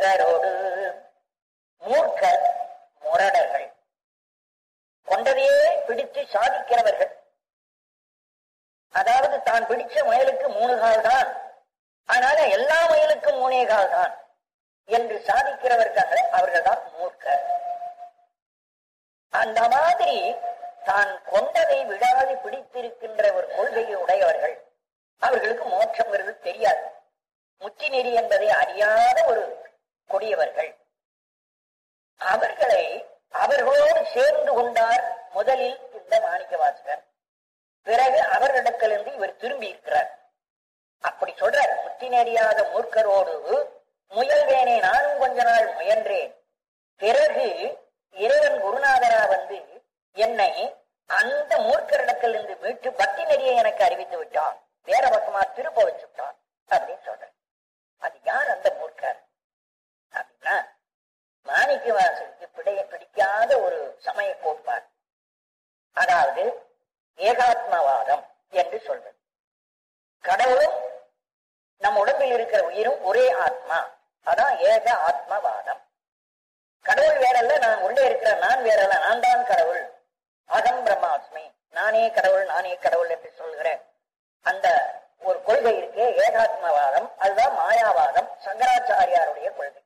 மூர்க்கரோடு மூர்க்கர் முரடர்கள் கொண்டதையே பிடித்து சாதிக்கிறவர்கள் அதாவது தான் பிடிச்ச முயலுக்கு மூணு கால் தான் அதனால எல்லா முயலுக்கும் மூணே கால் தான் என்று சாதிக்கிறவர்கள் அவர்கள் தான் மூர்க்கர் அந்த மாதிரி தான் கொண்டதை விடாது பிடித்திருக்கின்ற ஒரு கொள்கையை உடையவர்கள் அவர்களுக்கு மோட்சங்கிறது தெரியாது முத்தி நெறி என்பதை அறியாத ஒரு கொடியவர்கள் அவர்களை அவர்களோடு சேர்ந்து கொண்டார் முதலில் இந்த மாணிக்க வாசகர் பிறகு அவர்களிடத்திலிருந்து இவர் திரும்பி இருக்கிறார் அப்படி சொல்றார் முத்தி நெறியாத மூர்க்கரோடு முயல்வேனே நானும் கொஞ்ச நாள் முயன்றேன் பிறகு இறைவன் குருநாதரா வந்து என்னை அந்த மூர்க்கரிடத்திலிருந்து மீட்டு பக்தி நெறியை எனக்கு அறிவித்து விட்டான் வேற பக்கமா திருப்ப வச்சுட்டான் அப்படின்னு சொல்றேன் அது யார் அந்த மூர்க்கர் அப்படின்னா மாணிக்க வாசலுக்கு பிடைய பிடிக்காத ஒரு சமய கோட்பாடு அதாவது ஏகாத்மவாதம் என்று சொல்றது கடவுளும் நம் உடம்பில் இருக்கிற உயிரும் ஒரே ஆத்மா அதான் ஏக ஆத்மவாதம் கடவுள் வேறல்ல நான் உள்ளே இருக்கிற நான் வேறல்ல நான் தான் கடவுள் அகம் பிரம்மாஸ்மி நானே கடவுள் நானே கடவுள் என்று சொல்கிற அந்த ஒரு கொள்கை இருக்கே ஏகாத்மவாதம் அதுதான் மாயாவாதம் சங்கராச்சாரியாருடைய கொள்கை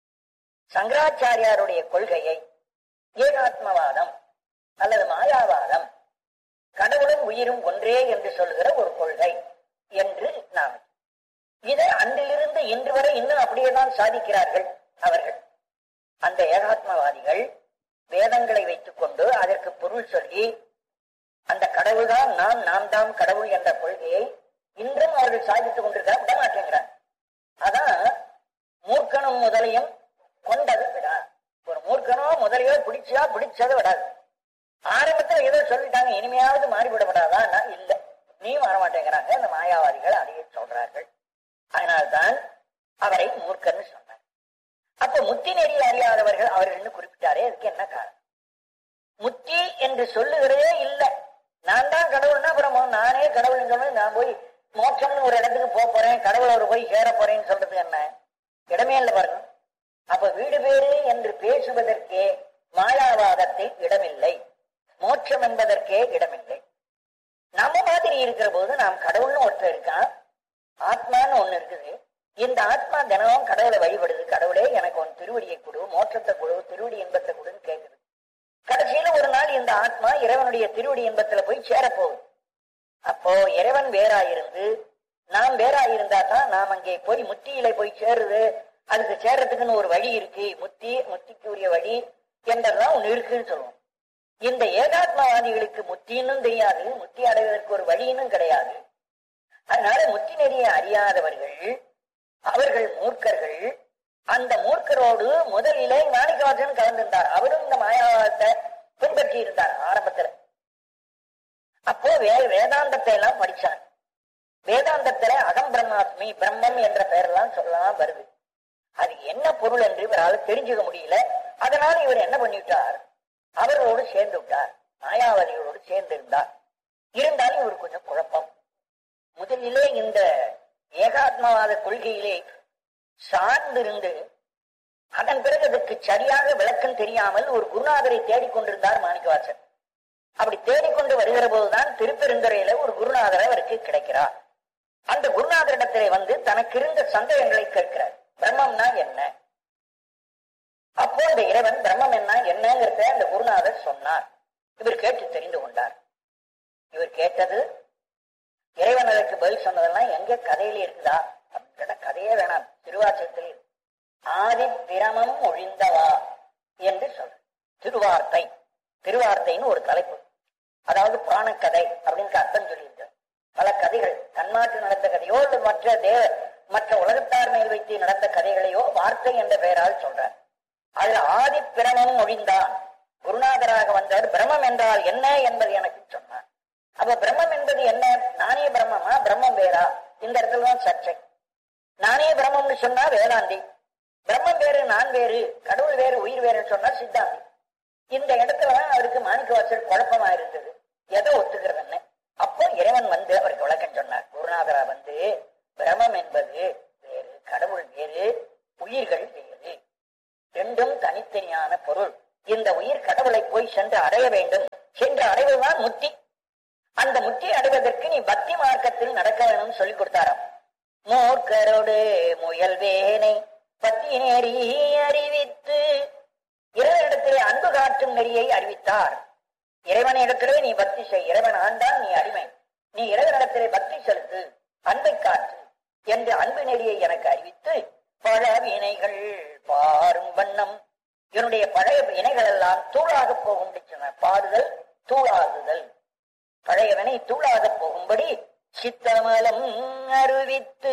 சங்கராச்சாரியாருடைய கொள்கையை ஏகாத்மவாதம் அல்லது மாயாவாதம் கடவுளும் உயிரும் ஒன்றே என்று சொல்கிற ஒரு கொள்கை என்று நாம் இதை அன்றிலிருந்து இன்று வரை இன்னும் அப்படியே தான் சாதிக்கிறார்கள் அவர்கள் அந்த ஏகாத்மவாதிகள் வேதங்களை வைத்துக் கொண்டு அதற்கு பொருள் சொல்லி அந்த கடவுள்தான் நாம் நாம் தான் கடவுள் என்ற கொள்கையை இன்றும் அவர்கள் சாதித்துக் கொண்டிருக்கிறார் விட மாட்டேங்கிறார் அதான் மூர்க்கனும் முதலையும் கொண்டது விடா ஒரு மூர்க்கனோ முதலையோ பிடிச்சா பிடிச்சதை விடாது ஆரம்பத்துல ஏதோ சொல்லிட்டாங்க இனிமையாவது மாறிவிடப்படாதா இல்ல நீ மாற மாட்டேங்கிறாங்க அந்த மாயாவாதிகள் அதையே சொல்றார்கள் அதனால்தான் அவரை மூர்க்கன்னு சொன்னார் அப்ப முத்தி நெறி அறியாதவர்கள் அவர்கள் குறிப்பிட்டாரே அதுக்கு என்ன காரணம் முத்தி என்று சொல்லுகிறதே இல்ல நான் தான் கடவுள்னா அப்புறம் நானே கடவுள் சொன்னது நான் போய் மோட்சம்னு ஒரு இடத்துக்கு போக போறேன் கடவுள் ஒரு போய் சேர போறேன்னு சொல்றது என்ன இடமே இல்லை பாருங்க அப்ப வீடு பேரு என்று பேசுவதற்கே மாயாவாதத்தை இடமில்லை மோட்சம் என்பதற்கே இடமில்லை நம்ம மாதிரி இருக்கிற போது நாம் கடவுள்னு ஒருத்தர் இருக்கான் ஆத்மான்னு ஒண்ணு இருக்குது இந்த ஆத்மா தினமும் கடவுளை வழிபடுது கடவுளே எனக்கு உன் திருவடியை கொடு மோட்சத்தை கொடு திருவடி இன்பத்தை கொடுன்னு கேட்குது கடைசியில ஒரு நாள் இந்த ஆத்மா இறைவனுடைய திருவடி இன்பத்துல போய் சேரப்போகுது அப்போ இறைவன் வேறாயிருந்து நாம் வேறாயிருந்தா தான் நாம் அங்கே போய் முத்தியில போய் சேருது அதுக்கு சேர்றதுக்குன்னு ஒரு வழி இருக்கு முத்தி முத்திக்கு உரிய வழி என்றெல்லாம் ஒண்ணு இருக்குன்னு சொல்லுவோம் இந்த ஏகாத்மவாதிகளுக்கு முத்தின்னும் தெரியாது முத்தி அடைவதற்கு ஒரு வழியினும் கிடையாது அதனால முத்தி நெறியை அறியாதவர்கள் அவர்கள் மூர்க்கர்கள் அந்த மூர்க்கரோடு முதலிலே மாணிக்கவாசன் கலந்திருந்தார் அவரும் இந்த மாயாவாதத்தை பின்பற்றி இருந்தார் ஆரம்பத்துல அப்போ வே வேதாந்தத்தை எல்லாம் படிச்சார் வேதாந்தத்துல அகம் பிரம்மாஸ்மி பிரம்மம் என்ற பெயரெல்லாம் சொல்லலாம் வருது அது என்ன பொருள் என்று இவரால் தெரிஞ்சுக்க முடியல அதனால இவர் என்ன பண்ணிவிட்டார் அவர்களோடு சேர்ந்து விட்டார் மாயாவாதிகளோடு சேர்ந்து இருந்தார் இருந்தாலும் இவர் கொஞ்சம் குழப்பம் முதலிலே இந்த ஏகாத்மவாத கொள்கையிலே சார்ந்திருந்து அதன் பிறகு அதுக்கு சரியாக விளக்கம் தெரியாமல் ஒரு குருநாதரை தேடிக்கொண்டிருந்தார் மாணிக்கவாசன் அப்படி தேடிக்கொண்டு வருகிற போதுதான் திருப்பெருந்துறையில ஒரு குருநாதர் அவருக்கு கிடைக்கிறார் அந்த குருநாதரிடத்திலே வந்து தனக்கு இருந்த சந்தேகங்களை கேட்கிறார் பிரம்மம்னா என்ன அப்போ அந்த இறைவன் பிரம்மம் என்ன என்னங்கிறத அந்த குருநாதர் சொன்னார் இவர் கேட்டு தெரிந்து கொண்டார் இவர் கேட்டது இறைவன் அதற்கு பதில் சொன்னதெல்லாம் எங்க கதையில இருக்குதா அப்படின்ற கதையே வேணாம் திருவாச்சகத்தில் ஆதி பிரமம் ஒழிந்தவா என்று சொல்ற திருவார்த்தை திருவார்த்தைன்னு ஒரு தலைப்பு அதாவது புராணக்கதை அப்படின்னு அர்த்தம் சொல்லியிருக்க பல கதைகள் தன்மாற்று நடந்த கதையோ இல்லை மற்ற தேவ மற்ற உலகத்தார் மேல் வைத்து நடந்த கதைகளையோ வார்த்தை என்ற பெயரால் சொல்றார் அதுல ஆதி பிரமம் ஒழிந்தான் குருநாதராக வந்தார் பிரம்மம் என்றால் என்ன என்பது எனக்கு சொன்னார் அப்ப பிரம்மம் என்பது என்ன நானே பிரம்மமா பிரம்மம் வேறா இந்த இடத்துல தான் சர்ச்சை நானே பிரம்மம்னு சொன்னா வேதாந்தி பிரம்மம் வேறு நான் வேறு கடவுள் வேறு உயிர் வேறுன்னு சொன்னா சித்தாந்தி இந்த இடத்துலதான் அவருக்கு மாணிக்கவாசல் குழப்பமா இருந்தது எதை ஒத்துக்கிறதுன்னு அப்போ இறைவன் வந்து அவருக்கு விளக்கம் சொன்னார் குருநாதரா வந்து பிரமம் என்பது வேறு கடவுள் வேறு உயிர்கள் வேறு ரெண்டும் தனித்தனியான பொருள் இந்த உயிர் கடவுளை போய் சென்று அடைய வேண்டும் சென்று அடைவதுதான் முத்தி அந்த முத்தி அடைவதற்கு நீ பக்தி மார்க்கத்தில் நடக்க வேணும்னு சொல்லி கொடுத்தாராம் மூர்க்கரோடு முயல்வேனை பத்தி நெறி அறிவித்து இறைவனிடத்திலே அன்பு காட்டும் நெறியை அறிவித்தார் இறைவனிடத்திலே நீ பக்தி செய் இறைவன் ஆண்டான் நீ அடிமை நீ இறைவனிடத்திலே பக்தி செலுத்து அன்பை காட்டு என்று அன்பு நெறியை எனக்கு அறிவித்து பல வினைகள் பாரும் வண்ணம் என்னுடைய பழைய வினைகள் எல்லாம் தூளாக போகும் சொன்னார் பாடுதல் தூளாகுதல் பழையவனை தூளாக போகும்படி சித்தமலம் அறிவித்து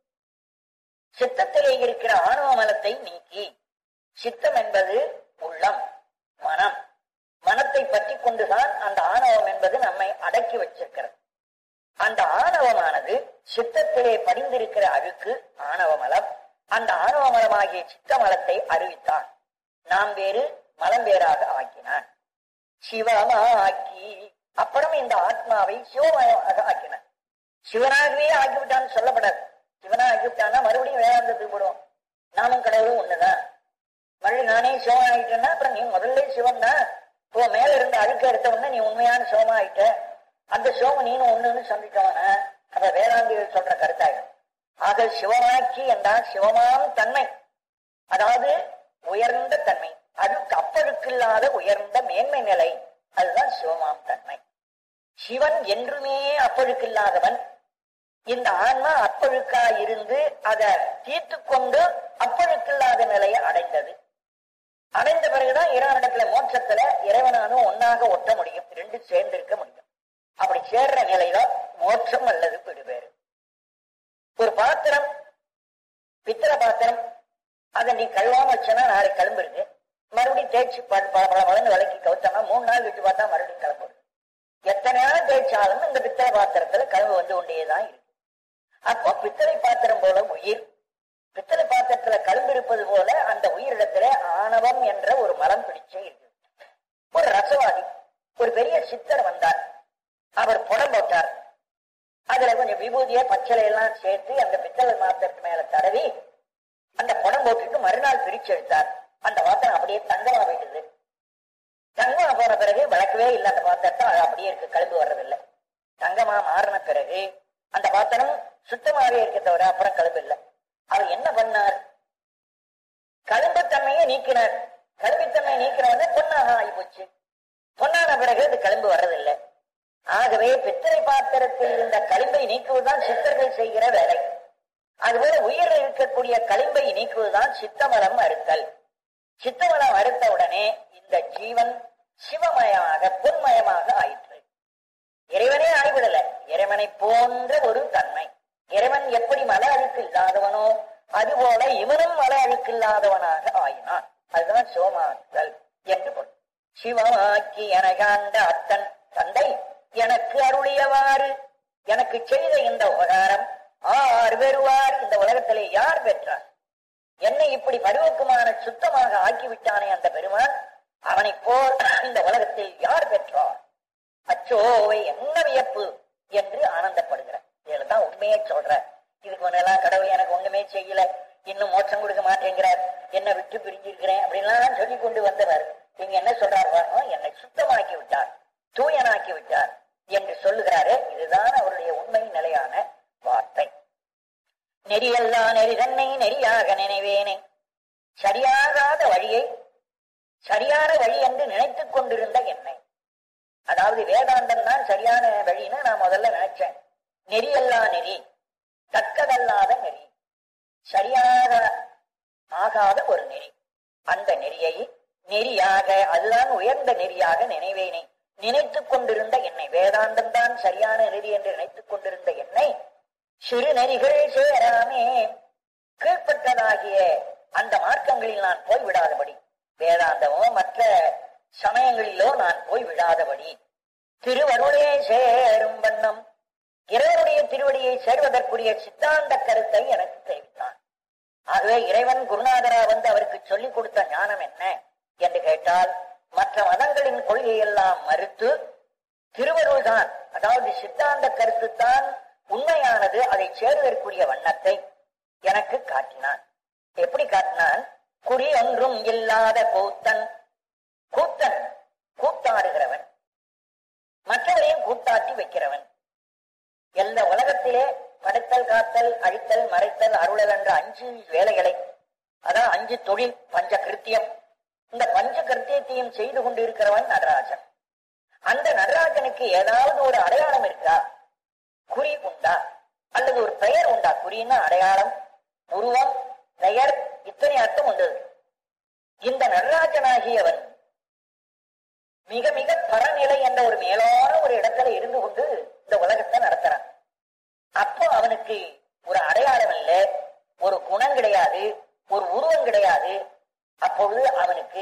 சித்தத்திலே இருக்கிற ஆணவ மலத்தை நீக்கி சித்தம் என்பது உள்ளம் மனம் மனத்தை பற்றி கொண்டுதான் அந்த ஆணவம் என்பது நம்மை அடக்கி வச்சிருக்கிறது அந்த ஆணவமானது சித்தத்திலே படிந்திருக்கிற அழுக்கு ஆணவ மலம் அந்த ஆணவ மலமாகிய சித்த மலத்தை அறிவித்தான் நாம் வேறு மலம் வேறாக ஆக்கினான் சிவமாக்கி அப்புறம் இந்த ஆத்மாவை சிவமயமாக ஆக்கினான் சிவனாகவே ஆக்கிவிட்டான்னு சொல்லப்படாது சிவனா ஆக்கிவிட்டான்னா மறுபடியும் வேதாந்தத்துக்கு போடுவோம் நாமும் கடவுளும் ஒண்ணுதான் மறுபடியும் நானே சிவம் ஆயிட்டேன்னா அப்புறம் நீ முதல்ல சிவம் தான் இப்போ மேல இருந்து அழுக்க எடுத்த உடனே நீ உண்மையான சிவமா ஆயிட்ட அந்த சிவம் நீனும் ஒண்ணுன்னு சந்திக்கவன அத வேதாந்திகள் சொல்ற கருத்தாயிடும் ஆக சிவமாக்கி என்றால் சிவமாம் தன்மை அதாவது உயர்ந்த தன்மை அதுக்கு அப்பழுக்கில்லாத உயர்ந்த மேன்மை நிலை அதுதான் சிவமாம் தன்மை சிவன் என்றுமே அப்பழுக்கில்லாதவன் இந்த ஆன்மா அப்பழுக்கா இருந்து அதை தீர்த்து கொண்டு அப்பழுக்கில்லாத நிலையை அடைந்தது அடைந்த பிறகுதான் இறைவனிடத்துல மோட்சத்துல இறைவனானும் ஒன்னாக ஒட்ட முடியும் ரெண்டு சேர்ந்து இருக்க முடியும் அப்படி சேர்ற நிலைதான் மோட்சம் அல்லது விடுவேறு ஒரு பாத்திரம் பித்தளை பாத்திரம் அதை நீ கழுவாம வச்சனா நாளை கிளம்பு இருக்கு மறுபடியும் தேய்ச்சி பல பல பலன்னு விலைக்கு கவுத்தனா மூணு நாள் விட்டு பார்த்தா மறுபடியும் கிளம்புது எத்தனை நாள் தேய்ச்சாலும் இந்த பித்தளை பாத்திரத்துல கழுவு வந்து கொண்டேதான் இருக்கு அப்போ பித்தளை பாத்திரம் போல உயிர் பித்தளை பாத்திரத்துல கழும்பு இருப்பது போல அந்த உயிரிடத்துல ஆணவம் என்ற ஒரு மரம் பிடிச்சே இருக்கு ஒரு ரசவாதி ஒரு பெரிய சித்தர் வந்தார் அவர் புடம் போட்டார் அதுல கொஞ்சம் விபூதிய பச்சளை எல்லாம் சேர்த்து அந்த பித்தளை பாத்திரத்து மேல தடவி அந்த புடம் போட்டுட்டு மறுநாள் பிரிச்சு எடுத்தார் அந்த பாத்திரம் அப்படியே தங்கமா போயிடுது தங்கமா போன பிறகு விளக்கவே இல்லை அந்த பாத்திரத்தை அது அப்படியே இருக்கு கழும்பு வர்றதில்லை தங்கமா மாறின பிறகு அந்த பாத்திரம் சுத்தமாவே இருக்க தவிர அப்புறம் கழும்பு இல்லை அவர் என்ன பண்ணார் கழும்புத்தன்மையை நீக்கினார் கழும்புத்தன்மையை நீக்கினவனே பொன்னாக ஆகி போச்சு பொன்னான பிறகு அது கழும்பு வர்றதில்லை ஆகவே பித்தளை பாத்திரத்தில் இருந்த களிம்பை நீக்குவதுதான் சித்தர்கள் செய்கிற வேலை அதுபோல உயிரில் இருக்கக்கூடிய களிம்பை நீக்குவதுதான் சித்தமலம் அறுத்தல் சித்தமலம் அறுத்த உடனே இந்த ஜீவன் சிவமயமாக பொன்மயமாக ஆயிற்று இறைவனே ஆய்விடல இறைவனை போன்ற ஒரு தன்மை இறைவன் எப்படி மல அழுக்கு இல்லாதவனோ அதுபோல இவனும் மல அழுக்கு இல்லாதவனாக ஆயினான் அதுதான் சிவமாக்குதல் என்று பொருள் சிவமாக்கி எனகாண்ட அத்தன் தந்தை எனக்கு அருளியவாறு எனக்கு செய்த இந்த உபகாரம் ஆர் பெறுவார் இந்த உலகத்திலே யார் பெற்றார் என்னை இப்படி பருவக்குமான சுத்தமாக ஆக்கிவிட்டானே அந்த பெருமான் அவனை போல் இந்த உலகத்தில் யார் பெற்றார் அச்சோவை என்ன வியப்பு என்று ஆனந்தப்படுகிறார் இதுலதான் உண்மையே சொல்ற இதுக்கு முன்னெல்லாம் கடவுள் எனக்கு ஒண்ணுமே செய்யல இன்னும் மோட்சம் கொடுக்க மாட்டேங்கிறார் என்ன விட்டு பிரிஞ்சிருக்கிறேன் அப்படின்லாம் சொல்லி கொண்டு வந்தவர் இங்க என்ன சொல்றார் பாருங்க என்னை சுத்தமாக்கி விட்டார் தூயனாக்கி விட்டார் என்று சொல்லுகிறாரு இதுதான் அவருடைய உண்மை நிலையான வார்த்தை நெறியல்லா நெறி தன்னை நெறியாக நினைவேனே சரியாகாத வழியை சரியான வழி என்று நினைத்துக் கொண்டிருந்த என்னை அதாவது வேதாந்தம் தான் சரியான வழின்னு நான் முதல்ல நினைச்சேன் நெறியல்லா நெறி தக்கதல்லாத நெறி சரியாக ஆகாத ஒரு நெறி அந்த நெறியை நெறியாக அதுதான் உயர்ந்த நெறியாக நினைவேனே நினைத்துக் கொண்டிருந்த என்னை வேதாந்தம் தான் சரியான நெறி என்று நினைத்துக் கொண்டிருந்த என்னை சிறு நெறிகள் சேராமே கீழ்ப்பட்டதாகிய அந்த மார்க்கங்களில் நான் போய் விடாதபடி வேதாந்தமோ மற்ற சமயங்களிலோ நான் போய் விடாதபடி திருவருளே சேரும் வண்ணம் இறைவனுடைய திருவடியை சேர்வதற்குரிய சித்தாந்த கருத்தை எனக்கு தெரிவித்தான் ஆகவே இறைவன் குருநாதரா வந்து அவருக்கு சொல்லிக் கொடுத்த ஞானம் என்ன என்று கேட்டால் மற்ற மதங்களின் கொள்கையெல்லாம் மறுத்து திருவருள் தான் அதாவது சித்தாந்த கருத்து தான் உண்மையானது அதை சேருவதற்குரிய வண்ணத்தை எனக்கு காட்டினான் எப்படி காட்டினான் குறி ஒன்றும் இல்லாத கூத்தன் கூத்தன் கூத்தாடுகிறவன் மற்றவரையும் கூட்டாட்டி வைக்கிறவன் எல்லா உலகத்திலே படைத்தல் காத்தல் அழித்தல் மறைத்தல் அருளல் என்ற அஞ்சு வேலைகளை அதான் அஞ்சு தொழில் பஞ்ச கிருத்தியம் இந்த பஞ்ச கிருத்தியத்தையும் செய்து கொண்டிருக்கிறவன் நடராஜன் அந்த நடராஜனுக்கு ஏதாவது ஒரு அடையாளம் இருக்கா குறி உண்டா அல்லது ஒரு பெயர் உண்டா குறின்னா அடையாளம் உருவம் பெயர் இத்தனை அர்த்தம் உண்டு இந்த நடராஜனாகியவன் மிக மிக பரநிலை என்ற ஒரு மேலான ஒரு இடத்துல இருந்து கொண்டு இந்த உலகத்தை நடத்துறான் அப்போ அவனுக்கு ஒரு அடையாளம் இல்ல ஒரு குணம் கிடையாது ஒரு உருவம் கிடையாது அப்பொழுது அவனுக்கு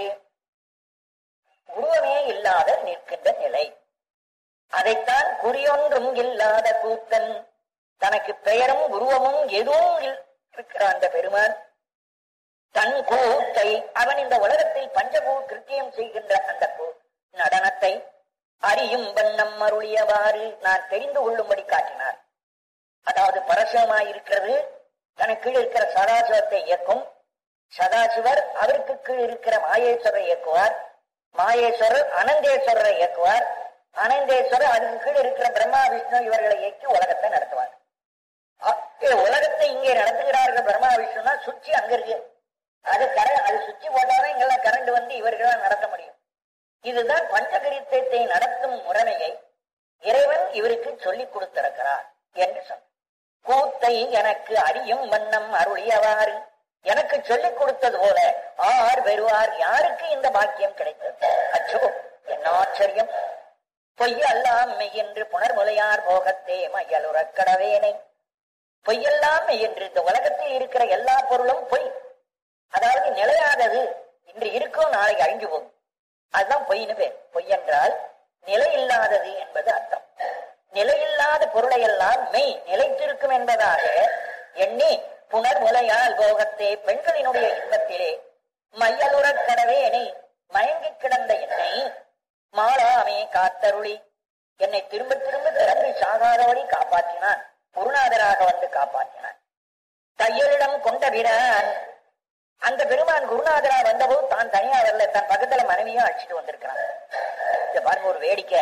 உருவமே இல்லாத நிற்கின்ற நிலை அதைத்தான் குறியொன்றும் இல்லாத கூத்தன் தனக்கு பெயரும் உருவமும் எதுவும் இல்- இருக்கிற அந்த பெருமான் தன் கூத்தை அவன் இந்த உலகத்தில் பஞ்சகூ கிருத்தியம் செய்கின்ற அந்த கூ- நடனத்தை அறியும் வண்ணம் அருளியவாறு நான் தெரிந்து கொள்ளும்படி காட்டினார் அதாவது பரசிவமாயிருக்கிறது தனக்கு கீழ் இருக்கிற சதாசிவத்தை இயக்கும் சதாசிவர் அவருக்கு கீழ் இருக்கிற மாயேஸ்வரரை இயக்குவார் மாயேஸ்வரர் அனந்தேஸ்வரரை இயக்குவார் அனந்தேஸ்வரர் அதுக்கு கீழ் இருக்கிற பிரம்மா விஷ்ணு இவர்களை இயக்கி உலகத்தை நடத்துவார் அப்ப உலகத்தை இங்கே நடத்துகிறார்கள் பிரம்மா விஷ்ணுனா சுற்றி அங்க இருக்கு அது கர அது சுற்றி போட்டாதான் இங்கெல்லாம் கரண்ட் வந்து இவர்களால் நடத்த முடியும் இதுதான் பஞ்சகரித்தத்தை நடத்தும் முறைமையை இறைவன் இவருக்கு சொல்லிக் கொடுத்திருக்கிறார் என்று சொன்னார் கூத்தை எனக்கு அறியும் வண்ணம் அருளியவாறு எனக்கு சொல்லிக் கொடுத்தது போல ஆர் பெறுவார் யாருக்கு இந்த பாக்கியம் கிடைத்தது அச்சோ என்ன ஆச்சரியம் பொய் அல்லாம் மெய் என்று புனர்முலையார் போகத்தே மையலுறக் கடவேனை பொய்யெல்லாம் மெய் என்று இந்த உலகத்தில் இருக்கிற எல்லா பொருளும் பொய் அதாவது நிலையாதது இன்று இருக்கும் நாளை அழிஞ்சு போகும் அதுதான் பொய்னு பேர் பொய் என்றால் நிலை இல்லாதது என்பது அர்த்தம் நிலையில்லாத பொருளை எல்லாம் மெய் நிலைத்திருக்கும் என்பதாக எண்ணி புனர்முலையால் போகத்தே பெண்களினுடைய இன்பத்திலே மையலுறக் கடவேனை மயங்கிக் கிடந்த என்னை மாளாமே காத்தருளி என்னை திரும்ப திரும்ப திறந்து சாகாதபடி காப்பாற்றினான் குருநாதராக வந்து காப்பாற்றினான் தையலிடம் கொண்ட பிரான் அந்த பெருமான் குருநாதரா வந்தபோது தான் தனியா வரல தன் பக்கத்துல மனைவியும் அழைச்சிட்டு வந்திருக்கிறான் இத பாருங்க ஒரு வேடிக்கை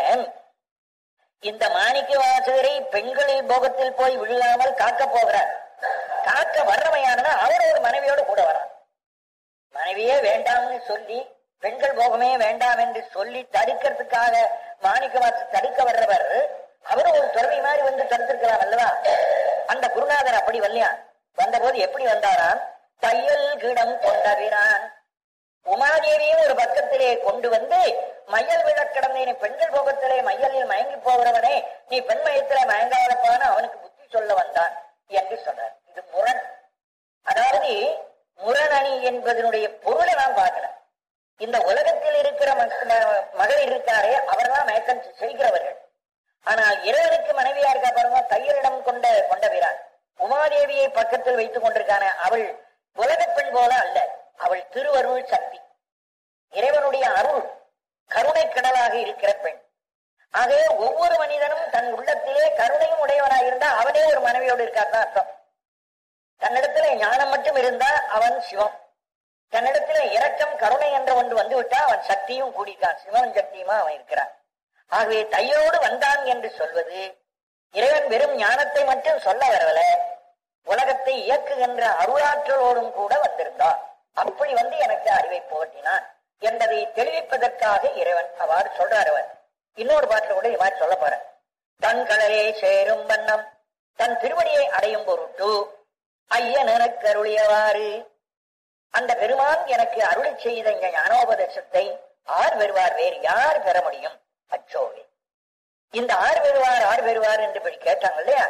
இந்த மாணிக்க வாசகரை பெண்களில் போகத்தில் போய் விழுகாமல் காக்க போகிறார் காக்க வர்றவையானனா அவர் ஒரு மனைவியோடு கூட வரான் மனைவியே வேண்டாம்னு சொல்லி பெண்கள் போகமே வேண்டாம் என்று சொல்லி தடுக்கிறதுக்காக மாணிக்க வாசல் தடுக்க வர்றவர் அவரும் ஒரு துறவி மாதிரி வந்து தடுத்திருக்கலாம் அல்லவா அந்த குருநாதர் அப்படி வரலையா வந்தபோது எப்படி வந்தாராம் தையல் கிடம் கொண்டவிரான் உமாதேவியும் ஒரு பக்கத்திலே கொண்டு வந்து மையல் விழ கிடந்தேன் பெண்கள் போகத்திலே மையலில் மயங்கி போகிறவனே நீ பெண்மயத்திலே மயங்காதப்பான அவனுக்கு புத்தி சொல்ல வந்தான் என்று சொன்னார் இது முரண் அதாவது முரணணி என்பதனுடைய பொருளை நாம் பார்க்கிறோம் இந்த உலகத்தில் இருக்கிற மக்- ம- மகளிர் இருக்காரே அவர்தான் மயக்கம் செய்கிறவர்கள் ஆனால் இறைவனுக்கு மனைவியா இருக்கா பாருங்க தையலிடம் கொண்ட கொண்டவிரான் உமாதேவியை பக்கத்தில் வைத்துக் கொண்டிருக்கான அவள் உலகப் பெண் போல அல்ல அவள் திருவருள் சக்தி இறைவனுடைய அருள் கருணை கடலாக இருக்கிற பெண் ஆகவே ஒவ்வொரு மனிதனும் தன் உள்ளத்திலே கருணையும் உடையவனாக இருந்தா அவனே ஒரு மனைவியோடு இருக்கார் தான் அர்த்தம் தன்னிடத்துல ஞானம் மட்டும் இருந்தா அவன் சிவம் தன்னிடத்துல இரக்கம் கருணை என்ற ஒன்று வந்து விட்டா அவன் சக்தியும் கூடியிருக்கான் சிவன் சக்தியுமா அவன் இருக்கிறான் ஆகவே தையோடு வந்தான் என்று சொல்வது இறைவன் வெறும் ஞானத்தை மட்டும் சொல்ல வரவல உலகத்தை இயக்குகின்ற அருளாற்றலோடும் கூட வந்திருந்தான் அப்படி வந்து எனக்கு அறிவை புகட்டினான் என்பதை தெளிவிப்பதற்காக இறைவன் அவ்வாறு சொல்றார் அவர் இன்னொரு பாட்டில் கூட இவ்வாறு சொல்ல போற தன் கடலே சேரும் வண்ணம் தன் திருவடியை அடையும் பொருட்டு ஐயன் எனக்கு அருளியவாறு அந்த பெருமான் எனக்கு அருளி செய்த இந்த ஞானோபதேசத்தை ஆர் பெறுவார் வேறு யார் பெற முடியும் அச்சோவே இந்த ஆர் பெறுவார் ஆர் பெறுவார் என்று இப்படி கேட்டாங்க இல்லையா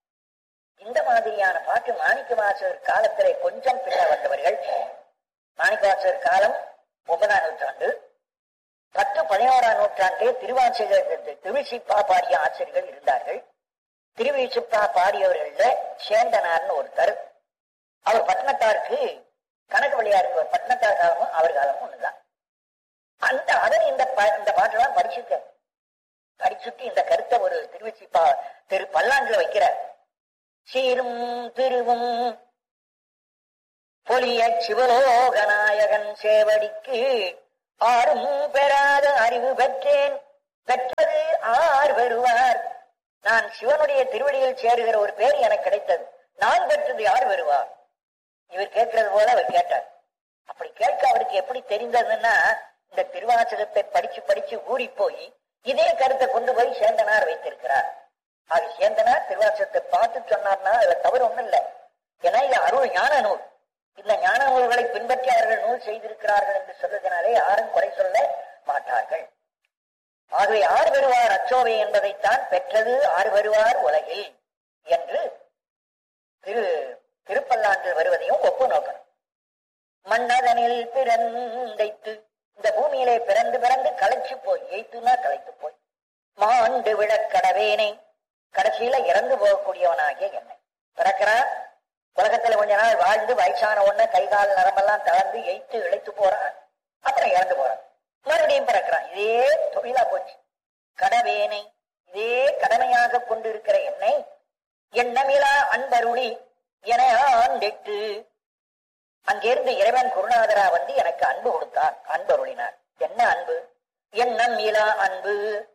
இந்த மாதிரியான பாட்டு மாணிக்க வாசகர் காலத்திலே கொஞ்சம் பின்ன வந்தவர்கள் மாணிக்க வாசகர் காலம் ஒன்பதாம் நூற்றாண்டு பத்து பதினோராம் நூற்றாண்டே திருவாசகர் திருவிசிப்பா பாடிய ஆசிரியர்கள் இருந்தார்கள் திருவிசிப்பா பாடியவர்கள்ல சேந்தனார்னு ஒருத்தர் அவர் பட்டினத்தாருக்கு கணக்கு வழியாருக்கு பட்டினத்தார் காலமும் அவர் காலமும் ஒண்ணுதான் அந்த அவர் இந்த ப- இந்த பாட்டெல்லாம் படிச்சிருக்க படிச்சுட்டு இந்த கருத்தை ஒரு திருவிசிப்பா திரு பல்லாண்டுல வைக்கிறார் சீரும் திருவும் பொலிய சிவலோகநாயகன் சேவடிக்கு ஆறும் பெறாத அறிவு பெற்றேன் பெற்றது ஆர் பெறுவார் நான் சிவனுடைய திருவடியில் சேருகிற ஒரு பேர் எனக்கு கிடைத்தது நான் பெற்றது யார் பெறுவார் இவர் கேட்கிறது போல அவர் கேட்டார் அப்படி கேட்க அவருக்கு எப்படி தெரிந்ததுன்னா இந்த திருவாசகத்தை படிச்சு படிச்சு ஊறி போய் இதே கருத்தை கொண்டு போய் சேந்தனார் வைத்திருக்கிறார் அது சேந்தனார் திருவாசகத்தை பார்த்து சொன்னார்னா அதுல தவறு ஒண்ணும் இல்லை ஏன்னா இது அருள் ஞான நூல் இந்த ஞான நூல்களை பின்பற்றி அவர்கள் நூல் செய்திருக்கிறார்கள் என்று சொல்வதனாலே யாரும் குறை சொல்ல மாட்டார்கள் ஆகவே ஆறு வருவார் அச்சோவை என்பதைத்தான் பெற்றது ஆறு வருவார் உலகில் என்று திரு திருப்பல்லாண்டில் வருவதையும் ஒப்பு நோக்கணும் மன்னதனில் பிறந்தைத்து இந்த பூமியிலே பிறந்து பிறந்து களைச்சு போய் எய்த்துனா களைத்து போய் மாண்டு விழக்கடவேனை கடைசியில இறந்து போகக்கூடியவனாகிய என்னை பிறக்கிறான் உலகத்துல கொஞ்ச நாள் வாழ்ந்து வயசான உடனே கை கால் நரம்பெல்லாம் தளர்ந்து எய்த்து இழைத்து போறான் அப்புறம் இறந்து போறான் மறுபடியும் பிறக்கிறான் இதே தொழிலா போச்சு கடவேனை இதே கடமையாக கொண்டிருக்கிற என்னை எண்ணமிலா அன்பருளி என ஆண்டிட்டு அங்கிருந்து இறைவன் குருநாதரா வந்து எனக்கு அன்பு கொடுத்தார் அன்பருளினார் என்ன அன்பு எண்ணம் இலா அன்பு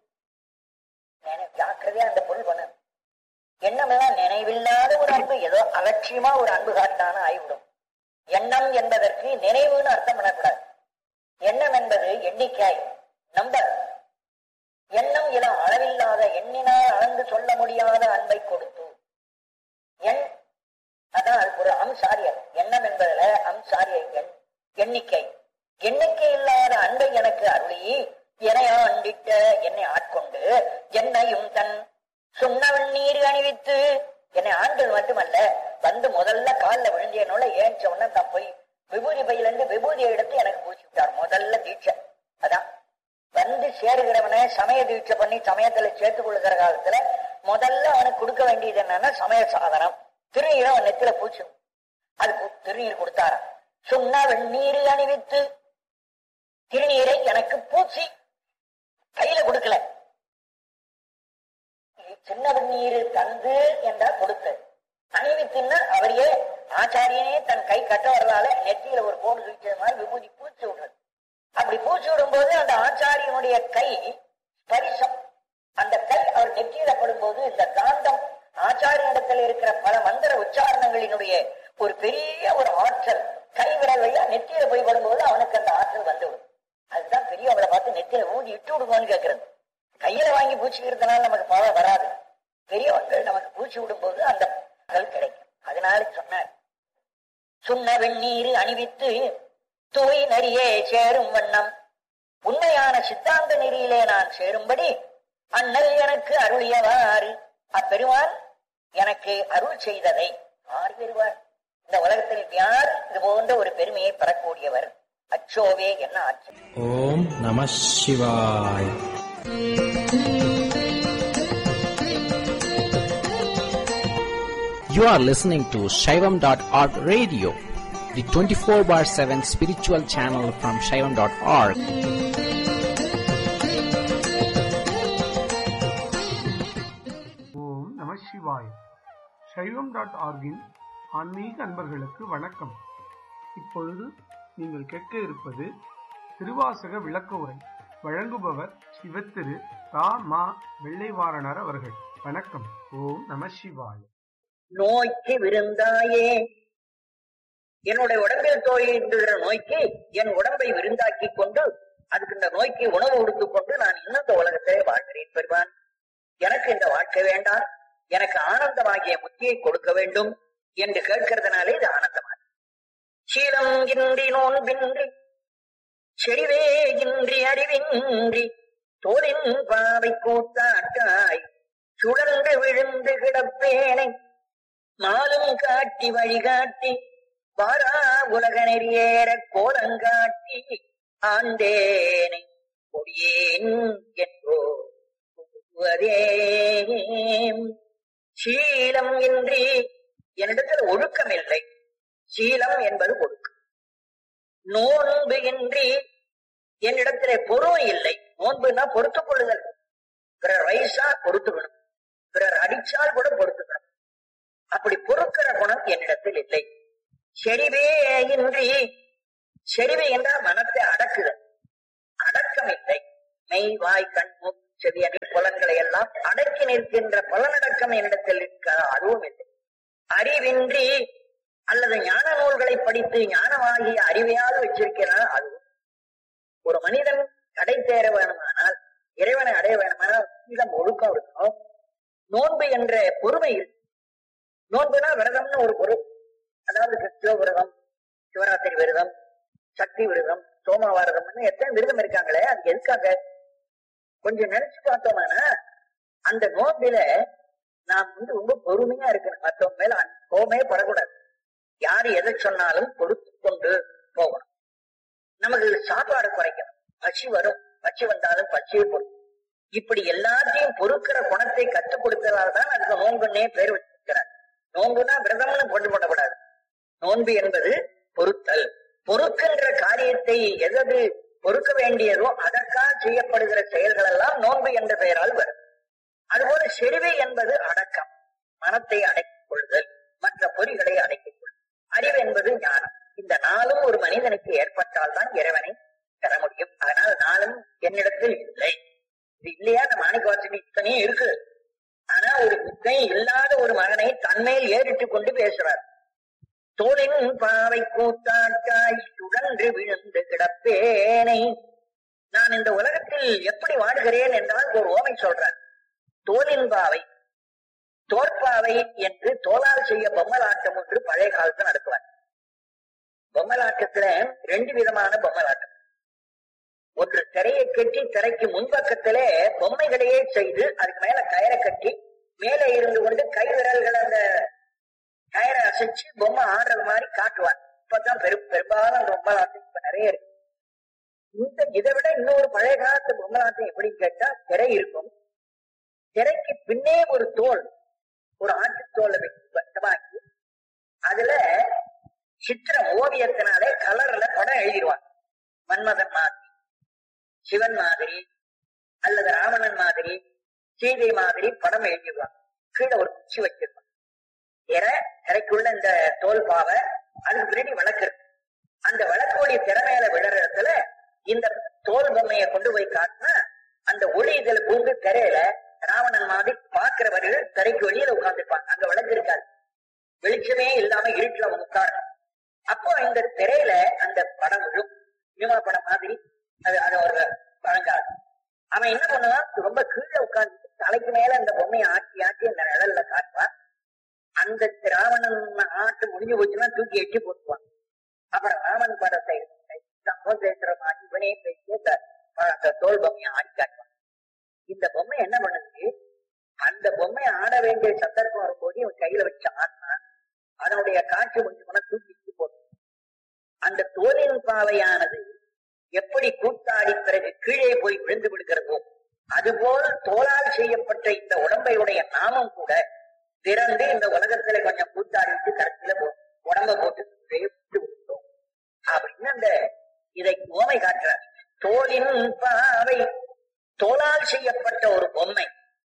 நினை- ஜாக்கிரதையா அந்த பொருள் பண்ண எண்ணமெல்லாம் நினைவில்லாத ஒரு அன்பு ஏதோ அலட்சியமா ஒரு அன்பு காட்டான ஆய்விடும் எண்ணம் என்பதற்கு நினைவுன்னு அர்த்தம் பண்ணக்கூடாது எண்ணம் என்பது எண்ணிக்கை நம்பர் எண்ணம் இல அளவில்லாத எண்ணினால் அளந்து சொல்ல முடியாத அன்பை கொடுத்து எண் அதான் அதுக்கு ஒரு அம்சாரியர் எண்ணம் என்பதுல அம்சாரிய எண் எண்ணிக்கை எண்ணிக்கை இல்லாத அன்பை எனக்கு அருளி என்னை ஆண்டிட்ட என்னை ஆட்கொண்டு என்னையும் தன் சுண்ணவன் நீர் அணிவித்து என்னை ஆண்டது மட்டுமல்ல வந்து முதல்ல காலில் விழுந்தியனோட ஏஞ்ச உடனே தான் போய் விபூதி பையிலிருந்து விபூதியை எடுத்து எனக்கு பூசி விட்டார் முதல்ல தீட்சை அதான் வந்து சேருகிறவனை சமய தீட்சை பண்ணி சமயத்துல சேர்த்து கொள்ளுகிற காலத்துல முதல்ல அவனுக்கு கொடுக்க வேண்டியது என்னன்னா சமய சாதனம் திருநீரை அவன் நெத்தில பூச்சு அது கு- திருநீர் கொடுத்தாராம் சுண்ண வெந்நீர் அணிவித்து திருநீரை எனக்கு பூச்சி கையில கொடுக்கல சின்ன வெந்நீர் தந்து என்றா கொடுத்து அணிவித்துன்னா அவரையே ஆச்சாரியனே தன் கை கட்ட வரலால நெத்தியில ஒரு கோடு சுவிச்சது மாதிரி விபூதி பூச்சி விடுறது அப்படி பூச்சி விடும்போது அந்த ஆச்சாரியனுடைய கை ஸ்பரிசம் அந்த கை அவர் நெற்றியில படும்போது இந்த காந்தம் ஆச்சாரியனிடத்தில் இருக்கிற பல மந்திர உச்சாரணங்களினுடைய ஒரு பெரிய ஒரு ஆற்றல் கை விரல் வழியா நெத்தியில போய் படும்போது அவனுக்கு அந்த ஆற்றல் வந்துவிடும் அதுதான் பெரியவங்களை பார்த்து நெத்தியில ஊதி இட்டு விடுவான்னு கேட்கறது கையில வாங்கி பூச்சிக்கிறதுனால நமக்கு பாவம் வராது பெரியவர்கள் நமக்கு பூச்சி விடும்போது அந்த பலன் கிடைக்கும் அதனால சொன்னார் சுண்ண வெந்நீர் அணிவித்து தூய் நரியே சேரும் வண்ணம் உண்மையான சித்தாந்த நெறியிலே நான் சேரும்படி அண்ணல் எனக்கு அருளியவாறு அப்பெருமான் எனக்கு அருள் செய்ததை ஆர் பெறுவார் இந்த உலகத்தில் யார் இது போன்ற ஒரு பெருமையை பெறக்கூடியவர் அச்சோவே என்ன ஆச்சு ஓம் நம சிவாய் You are listening to Shaivam.org radio, the 24 bar 7 spiritual channel from Shaivam.org. ஓம் நம சிவாய் சைவம் டாட் ஆர்கின் ஆன்மீக அன்பர்களுக்கு வணக்கம் இப்பொழுது நீங்கள் கேட்க இருப்பது திருவாசக விளக்க உரை வழங்குபவர் சிவத்திரு ரா மா வெள்ளைவாரணர் அவர்கள் வணக்கம் ஓம் நம சிவாய் நோய்க்கு விருந்தாயே என்னுடைய உடம்பில் தோய்கின்ற நோய்க்கு என் உடம்பை விருந்தாக்கி கொண்டு அதுக்கு இந்த நோய்க்கு உணவு கொடுத்துக் கொண்டு நான் இன்னும் இந்த உலகத்திலே வாழ்கிறேன் பெறுவான் எனக்கு இந்த வாழ்க்கை வேண்டாம் எனக்கு ஆனந்தமாகிய புத்தியை கொடுக்க வேண்டும் என்று கேட்கிறதுனாலே இது ஆனந்தமாகும் சீலம் இன்றி நோன்பின்றி செறிவே இன்றி அறிவின்றி தோலின் பாவை கூத்தாட்டாய் சுழன்று விழுந்து கிடப்பேனை மாலும் காட்டி வழிகாட்டி வாரா உலக நெறியேற கோலங்காட்டி ஆண்டேனை கொடியேன் என்றோ புகுவதே சீலம் இன்றி என்னிடத்தில் ஒழுக்கம் இல்லை சீலம் என்பது ஒழுக்கம் நோன்பு இன்றி என்னிடத்திலே பொறுமை இல்லை நோன்புன்னா பொறுத்துக் கொள்ளுதல் பிறர் வயசா பொறுத்துக்கணும் பிறர் அடிச்சால் கூட பொறுத்துக்கணும் அப்படி பொறுக்கிற குணம் என்னிடத்தில் இல்லை செறிவே இன்றி செறிவு என்றால் மனத்தை அடக்குதல் அடக்கம் இல்லை மெய் வாய் கண் மூக்கு செவி என்ற புலன்களை எல்லாம் அடக்கி நிற்கின்ற புலனடக்கம் என்னிடத்தில் இருக்க அதுவும் இல்லை அறிவின்றி அல்லது ஞான நூல்களை படித்து ஞானமாகிய அறிவையாவது வச்சிருக்கிறார் அதுவும் ஒரு மனிதன் கடை தேர வேணுமானால் இறைவனை அடைய வேணுமானால் இடம் ஒழுக்கம் இருக்கணும் நோன்பு என்ற பொறுமை இருக்கு நோன்புனா விரதம்னு ஒரு பொருள் அதாவது கிறிஸ்துவ விரதம் சிவராத்திரி விரதம் சக்தி விரதம் சோமவாரதம்னு எத்தனை விரதம் இருக்காங்களே அது எதுக்காக கொஞ்சம் நினைச்சு பார்த்தோம்னா அந்த நோம்பில நாம் வந்து ரொம்ப பொறுமையா இருக்கணும் மற்றவங்க மேல கோமே படக்கூடாது யாரு எதை சொன்னாலும் கொடுத்து கொண்டு போகணும் நமக்கு சாப்பாடு குறைக்கணும் பசி வரும் பசி வந்தாலும் பசியை பொறுக்கும் இப்படி எல்லாத்தையும் பொறுக்கிற குணத்தை கற்றுக் கொடுத்ததால் தான் அதுக்கு நோன்புன்னே பேர் வச்சிருக்கிறார் நோன்புனா விரதம்னு கொண்டு போடக்கூடாது நோன்பு என்பது பொறுத்தல் பொறுக்கின்ற காரியத்தை எதது பொறுக்க வேண்டியதோ அதற்காக செய்யப்படுகிற செயல்கள் எல்லாம் நோன்பு என்ற பெயரால் வரும் அதுபோல செறிவை என்பது அடக்கம் மனத்தை அடக்கிக் கொள்ளுதல் மற்ற பொறிகளை அடக்கிக் கொள்ளுதல் அறிவு என்பது ஞானம் இந்த நாளும் ஒரு மனிதனுக்கு ஏற்பட்டால் தான் இறைவனை பெற முடியும் அதனால் நாளும் என்னிடத்தில் இல்லை இது இல்லையா அந்த மாணிக்க வாசனை இத்தனையும் இருக்கு ஆனா ஒரு இத்தனையும் இல்லாத ஒரு மகனை தன்மேல் ஏறிட்டு கொண்டு பேசுறார் தோளின் பாவை கூத்தாட்டாய் சுழன்று விழுந்து கிடப்பேனை நான் இந்த உலகத்தில் எப்படி வாடுகிறேன் என்றால் ஒரு ஓமை சொல்றார் தோலின் பாவை தோற்பாவை என்று தோலால் செய்ய பொம்மலாட்டம் ஒன்று பழைய காலத்தில் நடத்துவார் பொம்மலாட்டத்துல ரெண்டு விதமான பொம்மலாட்டம் ஒன்று திரையை கட்டி திரைக்கு முன்பக்கத்திலே பொம்மைகளையே செய்து அதுக்கு மேல கயிறை கட்டி மேலே இருந்து கொண்டு கை விரல்கள் அந்த கயிறை அசைச்சு பொம்மை ஆடுறது மாதிரி காட்டுவார் இப்பதான் பெரும் பெரும்பாலும் அந்த பொம்மலாட்டம் இப்ப நிறைய இருக்கு இந்த இதை விட இன்னொரு பழைய காலத்து பொம்மலாட்டம் எப்படி கேட்டா திரை இருக்கும் திரைக்கு பின்னே ஒரு தோல் ஒரு ஆட்டுத்தோலை வச்சு வட்டமாக்கி அதுல சித்திரம் ஓவியத்தினாலே கலர்ல படம் எழுதிடுவான் மன்மதன் மாதிரி சிவன் மாதிரி அல்லது ராவணன் மாதிரி சீதை மாதிரி படம் எழுதிடுவான் கீழே ஒரு குச்சி வச்சிருப்பான் திரை திரைக்குள்ள இந்த தோல் பாவை அதுக்கு பின்னாடி விளக்கு இருக்கு அந்த விளக்கோடைய திரை மேல விடுற இடத்துல இந்த தோல் பொம்மையை கொண்டு போய் காட்டினா அந்த ஒளி இதுல பூந்து திரையில ராவணன் மாதிரி பாக்குறவர்கள் திரைக்கு வெளியில உட்கார்ந்துருப்பாங்க அங்க விளக்கு இருக்காது வெளிச்சமே இல்லாம இருட்டுல அவன் உட்காரணும் அப்போ இந்த திரையில அந்த படம் விழும் சினிமா படம் மாதிரி அது அது ஒரு பழங்காலம் அவன் என்ன பண்ணுவான் ரொம்ப கீழே உட்கார்ந்து தலைக்கு மேல அந்த பொம்மையை ஆட்டி ஆட்டி அந்த நிழல்ல காட்டுவான் அந்த ராவணன் ஆட்டு முடிஞ்சு போச்சுன்னா தூக்கி எட்டி போட்டுவான் அப்புறம் ராமன் படத்தை சகோதரமாகி இவனே பேசி அந்த தோல் பொம்மையை ஆடி காட்டுவான் இந்த பொம்மை என்ன பண்ணுது அந்த பொம்மை ஆட வேண்டிய சந்தர்ப்பம் வரும்போது இவன் கையில வச்ச ஆத்மா அதனுடைய காட்சி முடிஞ்சு போனா தூக்கி போடும் அந்த தோலின் பாவையானது எப்படி கூத்தாடி பிறகு கீழே போய் விழுந்து விடுகிறதோ அதுபோல் தோலால் செய்யப்பட்ட இந்த உடம்பையுடைய நாமம் கூட திறந்து இந்த உலகத்துல கொஞ்சம் கூத்தாடிட்டு கடைசியில உடம்ப போட்டு விட்டு விட்டோம் அப்படின்னு அந்த இதை ஓமை காட்டுறார் தோலின் பாவை தோலால் செய்யப்பட்ட ஒரு பொம்மை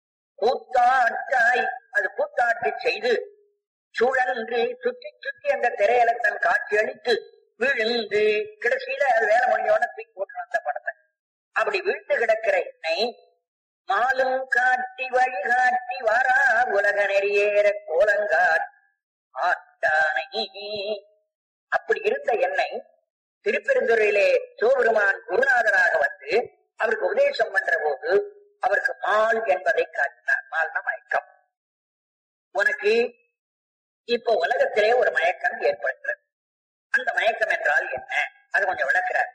கூத்தாட்டாய் அது கூத்தாட்டு செய்து சுழன்று சுற்றி சுற்றி அந்த திரையில தன் காட்சி அளித்து விழுந்து கடைசியில அது வேலை முடிஞ்சோட தூக்கி போட்டு அந்த படத்தை அப்படி வீழ்ந்து கிடக்கிற என்னை மாலும் காட்டி வழிகாட்டி வாரா உலக நெறியேற கோலங்காட் ஆட்டானை அப்படி இருந்த என்னை திருப்பெருந்துறையிலே சிவபெருமான் குருநாதராக வந்து அவருக்கு உபதேசம் பண்ற போது அவருக்கு மால் என்பதை காட்டினார் மால்னா மயக்கம் உனக்கு இப்ப உலகத்திலே ஒரு மயக்கம் ஏற்படுகிறது அந்த மயக்கம் என்றால் என்ன அது கொஞ்சம் விளக்குறார்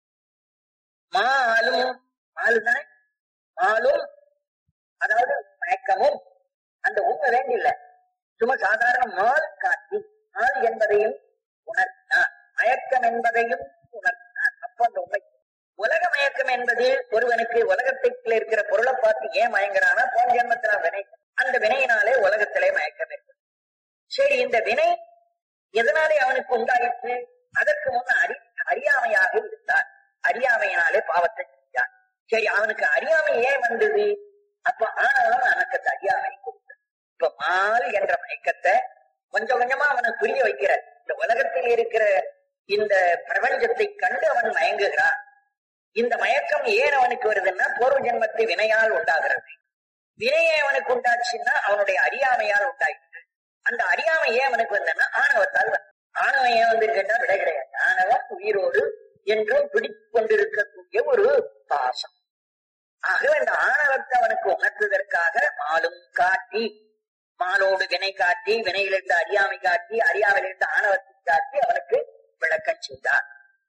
மாலும் மாலு தானே மாலும் அதாவது மயக்கமும் அந்த உண்மை வேண்டியில்ல சும்மா சாதாரண மால் காட்டி மால் என்பதையும் உணர்த்தினார் மயக்கம் என்பதையும் உணர்த்தினார் அப்ப அந்த உண்மை உலக மயக்கம் என்பது ஒருவனுக்கு உலகத்துக்குள்ள இருக்கிற பொருளை பார்த்து ஏன் மயங்குறானா போன ஜென்மத்தினா வினை அந்த வினையினாலே உலகத்திலே மயக்கம் இருக்கு சரி இந்த வினை எதனாலே அவனுக்கு உண்டாயிற்று அதற்கு முன்ன அறி அறியாமையாக இருந்தான் அறியாமையினாலே பாவத்தை செஞ்சான் சரி அவனுக்கு அறியாமை ஏன் வந்தது அப்ப ஆனாலும் அவனுக்கு அந்த அறியாமை கொடுத்தது இப்ப மால் என்ற மயக்கத்தை கொஞ்சம் கொஞ்சமா அவனை புரிய வைக்கிற இந்த இந்த உலகத்தில் இருக்கிற இந்த பிரபஞ்சத்தை கண்டு அவன் மயங்குகிறான் இந்த மயக்கம் ஏன் அவனுக்கு வருதுன்னா பூர்வ ஜென்மத்தை வினையால் உண்டாகிறது வினையை அவனுக்கு உண்டாச்சுன்னா அவனுடைய அறியாமையால் உண்டாயிற்று அந்த அறியாமை ஏன் அவனுக்கு வந்தன்னா ஆணவத்தால் வந்தது. ஆணவம் ஏன் வந்து கேட்டா விட கிடையாது ஆணவம் உயிரோடு என்றும் பிடித்துக் கொண்டிருக்கக்கூடிய ஒரு பாசம் ஆகவே அந்த ஆணவத்தை அவனுக்கு உணர்த்துவதற்காக மாலும் காட்டி மாலோடு வினை காட்டி வினையிலிருந்து அறியாமை காட்டி அறியாமையிலிருந்து ஆணவத்தை காட்டி அவனுக்கு விளக்கம் செய்தார்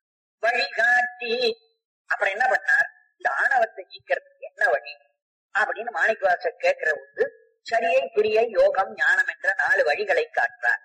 வழிகாட்டி அப்புறம் என்ன பண்ணார் இந்த ஆணவத்தை நீக்கிறதுக்கு என்ன வழி அப்படின்னு மாணிக்கவாசர் கேட்கிற போது சரியை பிரியை யோகம் ஞானம் என்ற நாலு வழிகளை காட்டுறார்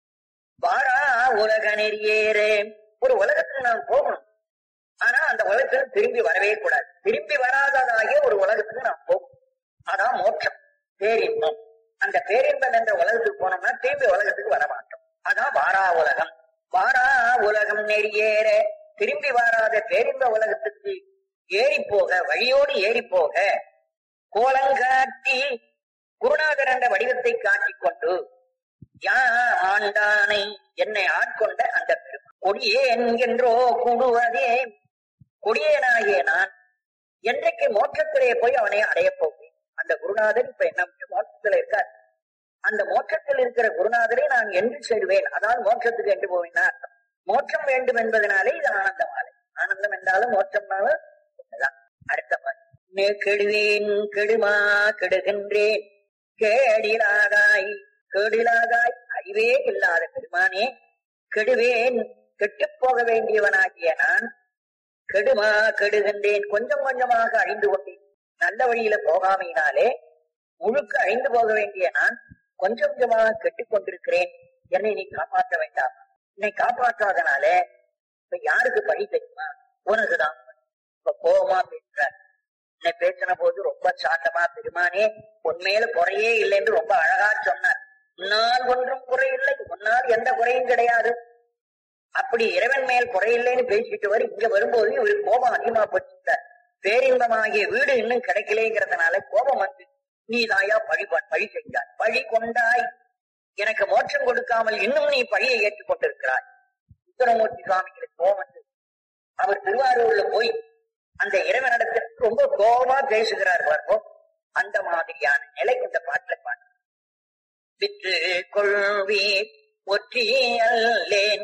வாரா உலக நெறியேறே ஒரு உலகத்துக்கு நாம் போகணும் ஆனா அந்த உலகத்துக்கு திரும்பி வரவே கூடாது திரும்பி வராததாகிய ஒரு உலகத்துக்கு நாம் போகணும் அதான் மோட்சம் பேரின்பம் அந்த பேரின்பம் என்ற உலகத்துக்கு போனோம்னா திரும்பி உலகத்துக்கு வர மாட்டோம் அதான் வாரா உலகம் வாரா உலகம் நெறியேற திரும்பி வராத பேரின்ப உலகத்துக்கு ஏறி போக வழியோடு ஏறி போக கோலங்காட்டி குருநாதர் என்ற வடிவத்தை காட்டிக் கொண்டு யா ஆண்டானை என்னை ஆட்கொண்ட அந்த பெருமான் கொடியே என்கின்றோ கூடுவதே கொடியேனாகிய நான் என்றைக்கு மோட்சத்திலே போய் அவனை அடையப் போகிறேன் அந்த குருநாதர் இப்ப என்ன மோட்சத்துல இருக்கார் அந்த மோட்சத்தில் இருக்கிற குருநாதரை நான் என்று செல்வேன் அதாவது மோட்சத்துக்கு என்று போவேன்னா அர்த்தம். மோட்சம் வேண்டும் என்பதனாலே இது ஆனந்த மாலை ஆனந்தம் என்றாலும் மோட்சம்னாலும் ஒண்ணுதான். அடுத்த பாட்டு நே கெடுவேன் கெடுமா கெடுகின்றேன் கேடிலாகாய் கேடிலாகாய் அறிவே இல்லாத பெருமானே கெடுவேன் கெட்டுப் போக வேண்டியவனாகிய நான் கெடுமா கெடுகின்றேன் கொஞ்சம் கொஞ்சமாக அழிந்து கொண்டேன் நல்ல வழியில போகாமையினாலே முழுக்க அழிந்து போக வேண்டிய நான் கொஞ்சம் கொஞ்சமாக கெட்டுக் கொண்டிருக்கிறேன் என்னை நீ காப்பாற்ற வேண்டாம் என்னை காப்பாற்றாதனால இப்ப யாருக்கு பழி தெரியுமா உனக்குதான் இப்ப கோபமா பேசுற என்னை பேசின போது ரொம்ப சாட்டமா பெருமானே உண்மையில குறையே இல்லை என்று ரொம்ப அழகா சொன்னார் உன்னால் ஒன்றும் குறை இல்லை உன்னால் எந்த குறையும் கிடையாது அப்படி இறைவன் மேல் குறையில்லைன்னு பேசிட்டு வர இங்க வரும்போது இவருக்கு கோபம் அதிகமா போச்சு பேரின்பமாகிய வீடு இன்னும் கிடைக்கலேங்கிறதுனால கோபம் வந்து நீ தாயா பழி பண்- பழி செஞ்சாய் பழி கொண்டாய் எனக்கு மோட்சம் கொடுக்காமல் இன்னும் நீ பழியை ஏற்றுக் கொண்டிருக்கிறாய் உத்தரமூர்த்தி சுவாமிகளுக்கு கோபம் வந்து அவர் திருவாரூர்ல போய் அந்த இறைவனிடத்தில் ரொம்ப கோபமா பேசுகிறார் பார்ப்போம் அந்த மாதிரியான நிலை இந்த பாட்டுல பாட்டு விற்று கொள்வீர் ஒற்றியல்லேன்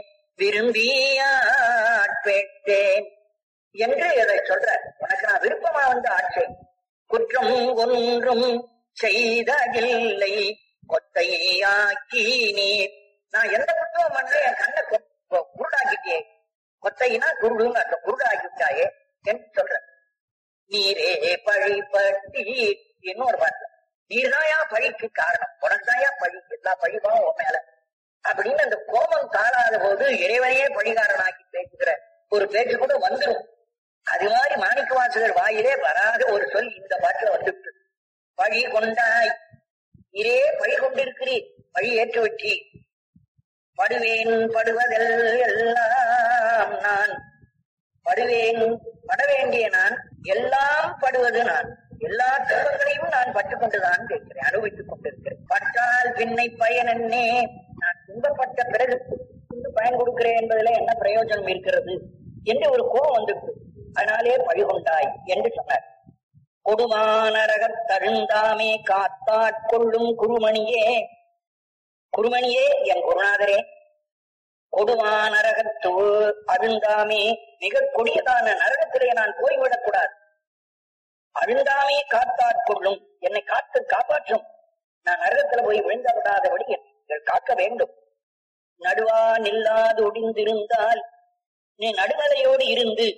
விரும்பியாட்பேட்டேன் என்று அதை சொல்றார் உனக்கு நான் விருப்பமா வந்து ஆட்சேன் குற்றம் ஒன்றும் செய்ததில்லை கொத்தையாக்கி நீர் நான் எந்த குற்றமும் பண்ணல என் கண்ணை கொ- கொ- குருடாக்கிட்டே கொத்தைனா குருடுன்னு அர்த்தம் குருடாக்கி விட்டாயே என்று சொல்ற நீரே பழிப்பட்டி இன்னொரு பாட்டு நீர்தாயா பழிக்கு காரணம் உனக்குதாயா பழி எல்லா பழிபாவும் உன் மேல அப்படின்னு அந்த கோபம் தாழாத போது இறைவனையே பழிகாரனாக்கி பேசுகிற ஒரு பேச்சு கூட வந்துடும் அது மாதிரி மாணிக்க வாசகர் வாயிலே வராத ஒரு சொல் இந்த பாட்டுல வந்துட்டு பழி கொண்டாய் நீரே பழி கொண்டிருக்கிறீர் பழி ஏற்று வெற்றி படுவேன் படுவதெல் எல்லாம் நான் படுவேன் பட வேண்டிய நான் எல்லாம் படுவது நான் எல்லா துன்பங்களையும் நான் பட்டுக் கொண்டுதான் கேட்கிறேன் அனுபவித்துக் கொண்டிருக்கிறேன் பட்டால் பின்னை பயன் என்னே நான் துன்பப்பட்ட பிறகு துன்ப பயன் கொடுக்கிறேன் என்பதில என்ன பிரயோஜனம் இருக்கிறது என்று ஒரு கோபம் வந்துட்டு அதனாலே பழி கொண்டாய் என்று சொன்னார் கொடுமானரகத் தருந்தாமே காத்தாட்கொள்ளும் குருமணியே குருமணியே என் குருநாதரே கொடுமா நரகத்து அருந்தாமே மிக கொடியதான நரகத்திலே நான் போய்விடக் கூடாது அருந்தாமே காத்தாட்கொள்ளும் என்னை காத்து காப்பாற்றும் நான் நரகத்துல போய் விழுந்த விடாதபடி என்னை காக்க வேண்டும் நடுவா நில்லாது ஒடிந்திருந்தால் நீ நடுநிலையோடு இருந்து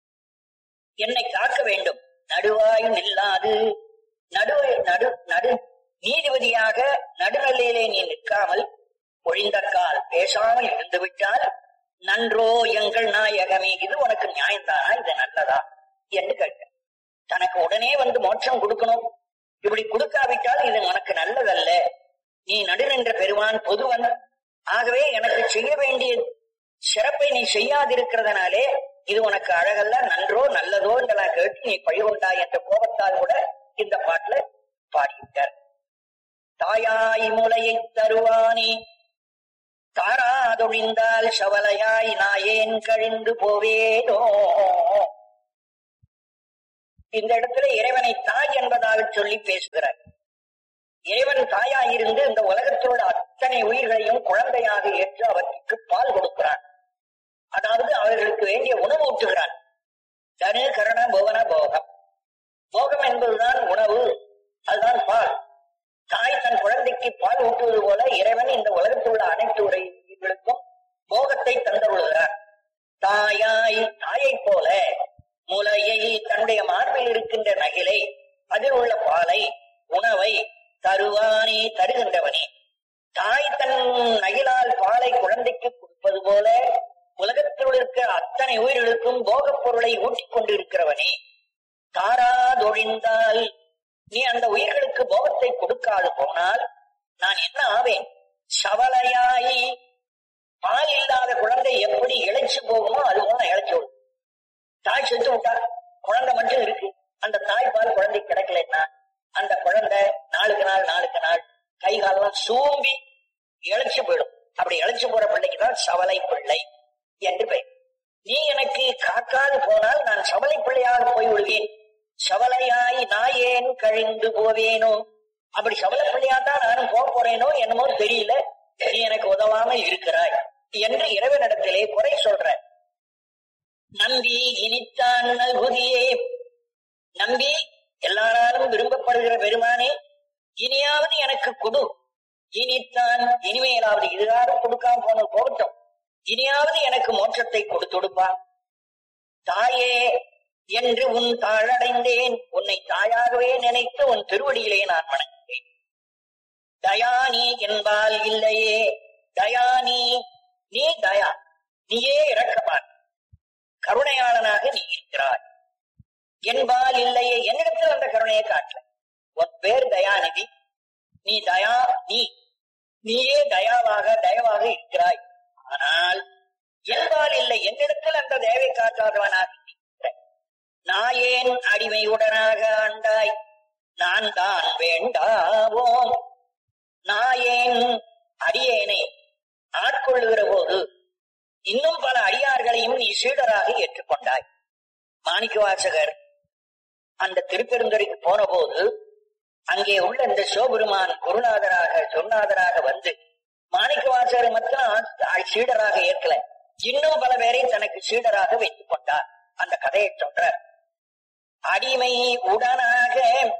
என்னை காக்க வேண்டும் நடுவாய் நில்லாது நடுவை நடு நடு நீதிபதியாக நடுநிலையிலே நீ நிற்காமல் ஒழிந்தக்கால் பேசாமல் இருந்து விட்டால் நன்றோ எங்கள் நாயகமே இது உனக்கு நியாயம்தானா இது நல்லதா என்று கேட்க தனக்கு உடனே வந்து மோட்சம் கொடுக்கணும் இப்படி கொடுக்காவிட்டால் இது உனக்கு நல்லதல்ல நீ நடுநின்ற பெருமான் பொதுவன் ஆகவே எனக்கு செய்ய வேண்டிய சிறப்பை நீ செய்யாதிருக்கிறதுனாலே இது உனக்கு அழகல்ல நன்றோ நல்லதோ என்று நான் கேட்டு நீ பழிகொண்டாய் என்ற கோபத்தால் கூட இந்த பாட்டுல பாடிவிட்டார் தாயாய் முலையை தருவானே தாராதொழிந்தால் சவலையாய் நாயேன் கழிந்து போவேனோ இந்த இடத்துல இறைவனை தாய் என்பதாக சொல்லி பேசுகிறார் இறைவன் தாயாயிருந்து இந்த உலகத்தில் உள்ள அத்தனை உயிர்களையும் குழந்தையாக ஏற்று அவற்றுக்கு பால் கொடுக்கிறான் அதாவது அவர்களுக்கு வேண்டிய உணவு ஊட்டுகிறான் தனு கரண புவன போகம் போகம் என்பதுதான் உணவு அதுதான் பால் தாய் தன் குழந்தைக்கு பால் ஊட்டுவது போல இறைவன் இந்த உலகத்தில் உள்ள அனைத்து உயிர்களுக்கும் போகத்தை தந்தருள்கிறார் தாயாய் தாயை போல முலையை தன்னுடைய மார்பில் இருக்கின்ற நகிலை அதில் உள்ள பாலை உணவை தருவானே தருகின்றவனே தாய் தன் நகிலால் பாலை குழந்தைக்கு கொடுப்பது போல உலகத்தில் இருக்கிற அத்தனை உயிர்களுக்கும் போகப் பொருளை ஊட்டிக் கொண்டிருக்கிறவனே தாராதொழிந்தால் நீ அந்த உயிர்களுக்கு போகத்தை கொடுக்காது போனால் நான் என்ன ஆவேன் சவலையாய் பால் இல்லாத குழந்தை எப்படி இழைச்சு போகுமோ அது போல இழைச்சு விடும் தாய் செத்து விட்டா குழந்தை மட்டும் இருக்கு அந்த தாய் பால் குழந்தை கிடைக்கலன்னா அந்த குழந்தை நாளுக்கு நாள் நாளுக்கு நாள் கை காலெல்லாம் சூம்பி இழைச்சு போயிடும் அப்படி இழைச்சு போற பிள்ளைக்கு தான் சவலை பிள்ளை என்று பெயர் நீ எனக்கு காக்காது போனால் நான் சவலை பிள்ளையாக போய் விடுவேன் சவலையாய் நாயேன் கழிந்து போவேனோ அப்படி சவலை பிள்ளையா தான் நானும் போக போறேனோ என்னமோ தெரியல நீ எனக்கு உதவாம இருக்கிறாய் என்று இறைவனிடத்திலே குறை சொல்ற நம்பி இனித்தான் நல்குதியே நம்பி எல்லாராலும் விரும்பப்படுகிற பெருமானே இனியாவது எனக்கு கொடு இனித்தான் இனிமையிலாவது இதுகாரும் கொடுக்காம போன போகட்டும் இனியாவது எனக்கு மோட்சத்தை கொடுத்துடுப்பா தாயே என்று உன் தாழடைந்தேன் உன்னை தாயாகவே நினைத்து உன் திருவடியிலே நான் வணங்குகிறேன் தயானி என்பால் இல்லையே தயானி நீ தயா நீயே இறக்கமான் கருணையாளனாக நீ இருக்கிறாய் என்பால் இல்லையே என்னிடத்தில் அந்த கருணையை காட்டல உன் பேர் தயாநிதி நீ தயா நீ நீயே தயாவாக தயவாக இருக்கிறாய் ஆனால் என்பால் இல்லை என்னிடத்தில் அந்த தேவை காட்டாதவனாக நீ இருக்கிறாய். நாயேன் அடிமையுடனாக ஆண்டாய் நான் தான் வேண்டாவோம் நாயேன் அடியேனை ஆட்கொள்ளுகிற போது இன்னும் பல அடியார்களையும் நீ சீடராக ஏற்றுக்கொண்டாய் மாணிக்க வாசகர் அந்த திருப்பெருந்துறைக்கு போன போது அங்கே உள்ள இந்த சிவபெருமான் குருநாதராக சொன்னாதராக வந்து மாணிக்க வாசகர் மட்டும் ஆ- சீடராக ஏற்கல இன்னும் பல பேரை தனக்கு சீடராக வைத்துக் கொண்டார் அந்த கதையை சொல்றார் அடிமை உடனாக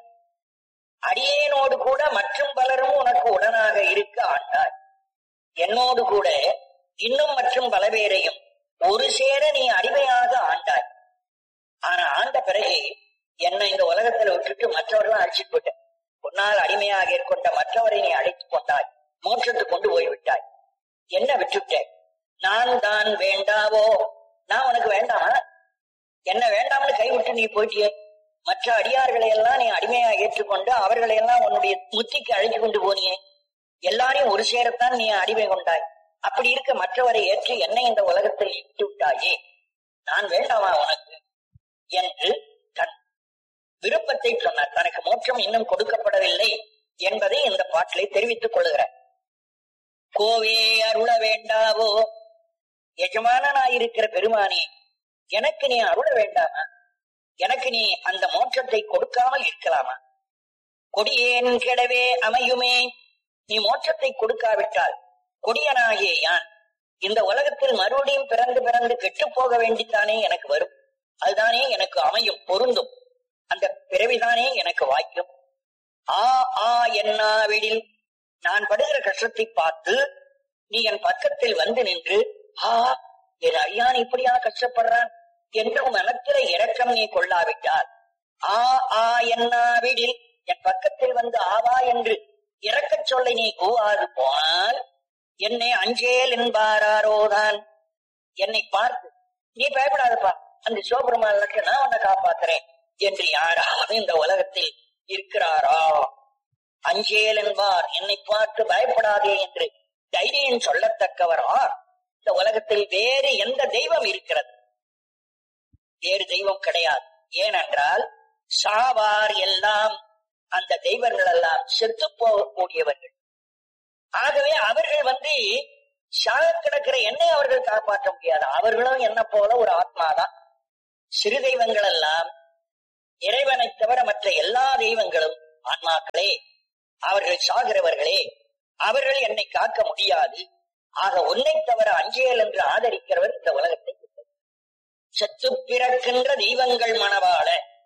அடியேனோடு கூட மற்றும் பலரும் உனக்கு உடனாக இருக்க ஆண்டாய் என்னோடு கூட இன்னும் மற்றும் பல பேரையும் ஒரு சேர நீ அடிமையாக ஆண்டாய் ஆனா ஆண்ட பிறகு என்னை இந்த உலகத்துல விட்டுட்டு மற்றவர்கள் அழைச்சிட்டு போயிட்ட உன்னால் அடிமையாக ஏற்கொண்ட மற்றவரை நீ அழைத்துக் கொண்டாய் மோட்சத்துக்கு கொண்டு போய்விட்டாய் என்ன விட்டுட்டேன் நான் தான் வேண்டாவோ நான் உனக்கு வேண்டாமா என்ன வேண்டாம்னு கைவிட்டு நீ போயிட்டியே மற்ற அடியார்களை எல்லாம் நீ அடிமையாக ஏற்றுக்கொண்டு அவர்களை எல்லாம் உன்னுடைய முத்திக்கு அழைத்து கொண்டு போனியே எல்லாரையும் ஒரு சேரத்தான் நீ அடிமை கொண்டாய் அப்படி இருக்க மற்றவரை ஏற்று என்னை இந்த உலகத்தில் இட்டு விட்டாயே நான் வேண்டாமா உனக்கு என்று தன் விருப்பத்தை சொன்னார் தனக்கு மோட்சம் இன்னும் கொடுக்கப்படவில்லை என்பதை இந்த பாட்டிலே தெரிவித்துக் கொள்கிறார் கோவே அருள வேண்டாவோ எஜமானனாயிருக்கிற பெருமானே எனக்கு நீ அருள வேண்டாமா எனக்கு நீ அந்த மோட்சத்தை கொடுக்காமல் இருக்கலாமா கொடியேன் கெடவே அமையுமே நீ மோட்சத்தை கொடுக்காவிட்டால் கொடியனாகிய யான் இந்த உலகத்தில் மறுபடியும் பிறந்து பிறந்து கெட்டுப் போக வேண்டித்தானே எனக்கு வரும் அதுதானே எனக்கு அமையும் பொருந்தும் அந்த பிறவிதானே எனக்கு வாய்க்கும் ஆ ஆ என்னாவிடில் நான் படுகிற கஷ்டத்தை பார்த்து நீ என் பக்கத்தில் வந்து நின்று ஆ என் ஐயான் இப்படியா கஷ்டப்படுறான் என்று உன் மனத்தில இரக்கம் நீ கொள்ளாவிட்டால் ஆ ஆ என்னாவிடில் என் பக்கத்தில் வந்து ஆவா என்று இறக்கச் சொல்லை நீ கூவாது போனால் என்னை அஞ்சேல் என்பாராரோதான் என்னை பார்த்து நீ பயப்படாதப்பா அந்த சிவபெருமானுக்கு நான் உன்னை காப்பாத்துறேன் என்று யாராவது இந்த உலகத்தில் இருக்கிறாரா அஞ்சேல் என்பார் என்னை பார்த்து பயப்படாதே என்று தைரியம் சொல்லத்தக்கவரா இந்த உலகத்தில் வேறு எந்த தெய்வம் இருக்கிறது வேறு தெய்வம் கிடையாது ஏனென்றால் சாவார் எல்லாம் அந்த தெய்வங்கள் எல்லாம் செத்து போகக்கூடியவர்கள் ஆகவே அவர்கள் வந்து சாக கிடக்கிற என்னை அவர்கள் காப்பாற்ற முடியாது அவர்களும் என்ன போல ஒரு ஆத்மாதான் சிறு தெய்வங்கள் எல்லாம் இறைவனை தவிர மற்ற எல்லா தெய்வங்களும் ஆன்மாக்களே அவர்கள் சாகிறவர்களே அவர்கள் என்னை காக்க முடியாது ஆக உன்னை தவிர அஞ்சேல் என்று ஆதரிக்கிறவர் இந்த உலகத்தை செத்து பிறக்கின்ற தெய்வங்கள் மனவாள